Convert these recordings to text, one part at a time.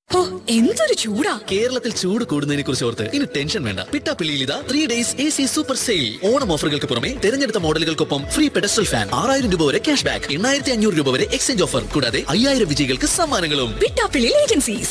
ഓ എന്തൊരു ചൂടാ കേരളത്തിൽ ചൂട് കൂടുന്നതിനെ കുറിച്ച് ഓർത്ത് ഇനി ടെൻഷൻ വേണ്ട പിട്ടാപ്പിള്ളിയിൽ ഇതാ three days A C super sale Onam ഓഫറുകൾക്ക് പുറമെ തിരഞ്ഞെടുത്ത മോഡലുകൾക്കൊപ്പം ഫ്രീ പെഡസ്റ്റൽ ഫാൻ ആറായിരം രൂപ വരെ ക്യാഷ് ബാക്ക് എണ്ണായിരത്തി അഞ്ഞൂറ് രൂപ വരെ എക്സ്ചേഞ്ച് ഓഫർ കൂടാതെ അയ്യായിരം വിജയികൾക്ക് സമ്മാനങ്ങളും പിട്ടാപ്പിള്ളി ഏജൻസീസ്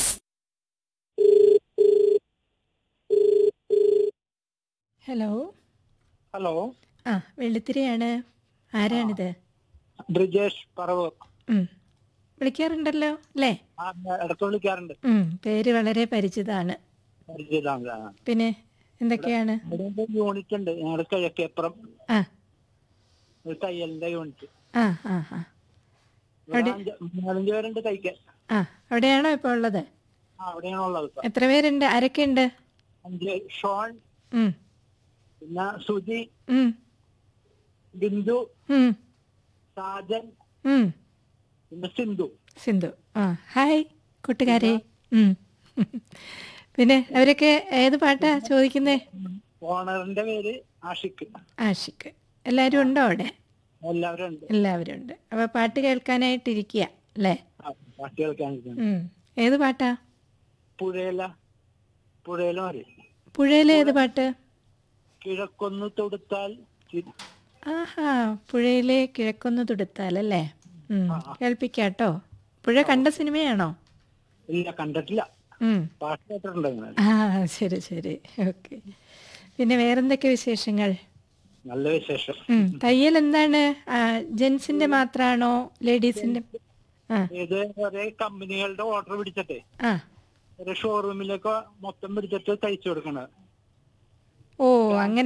ഹലോ ഹലോ ആ വെള്ളിത്തിരയാണ് ആരാണിത് ബ്രിജേഷ് പറവ് ഉം. വിളിക്കാറുണ്ടല്ലോ അല്ലേ ആ ഇടത്ത് വിളിക്കാറുണ്ട് ഉം, പേര് വളരെ പരിചിതമാണ് പരിചയമാണ്. ആ. പിന്നെ എന്തൊക്കെയാണ് ഇവിടെ ഒരു യൂണിറ്റ് ഉണ്ട് ഞങ്ങളുടെ കിഴക്കേപ്പുറം ആ ഒരു തയ്യലിന്റെ യൂണിറ്റ് ആ ആ ആ ഇവിടെ അഞ്ച്- നാലഞ്ച് പേരുണ്ട് തയ്ക്കാൻ ആ അവിടെയാണോ ഇപ്പോൾ ഉള്ളത് ആ അവിടെയാണ് ഉള്ളത് ഇപ്പൊ. എത്ര പേരുണ്ട് ആരൊക്കെയുണ്ട് അഞ്ച് ഷോൺ ഉം, പിന്നെ സുജി ഉം, ബിന്ദു ഉം, സാജൻ ഉം. പിന്നെ സിന്ധു സിന്ധു ആ ഹായ് കൂട്ടുകാരെ ഉം. പിന്നെ അവരൊക്കെ ഏത് പാട്ടാ ചോദിക്കുന്നേ ഓണറിന്റെ പേര് ആഷിഖ് ആഷിക്ക് എല്ലാവരും ഉണ്ടോ അവിടെ എല്ലാവരും ഉണ്ട് എല്ലാവരും ഉണ്ട് അപ്പോൾ പാട്ട് കേൾക്കാനായിട്ടിരിക്കുക അല്ലേ ആ, പാട്ട് കേൾക്കാൻ ഉം. ഏത് പാട്ടാ പുഴയില പുഴയില മതി പുഴയിലെ ഏത് പാട്ട് കിഴക്കൊന്ന് തൊടുത്താൽ ചി- ആഹാ പുഴയിലെ കിഴക്കൊന്ന് തുടുത്താൽ അല്ലേ ഉം. കേൾപ്പിക്കാട്ടോ പുഴ കണ്ട സിനിമയാണോ ഇല്ല കണ്ടിട്ടില്ല ഉം. പാട്ട് കേട്ടിട്ടുണ്ട് ഇങ്ങനെ. ആ ശരി ശരി ഓക്കെ പിന്നെ വേറെന്തൊക്കെ വിശേഷങ്ങൾ നല്ല വിശേഷം ഉം. തയ്യൽ എന്താണ് ആ, ജെൻസിന്റെ മാത്രാണോ ലേഡീസിന്റെ ആ ഇത് ഒരേ കമ്പനികളുടെ ഓർഡർ പിടിച്ചിട്ടേ ആ ഒരു ഷോറൂമിലേക്ക് മൊത്തം പിടിച്ചിട്ട് തയ്ച്ചു കൊടുക്കണത് ഓ അങ്ങനെ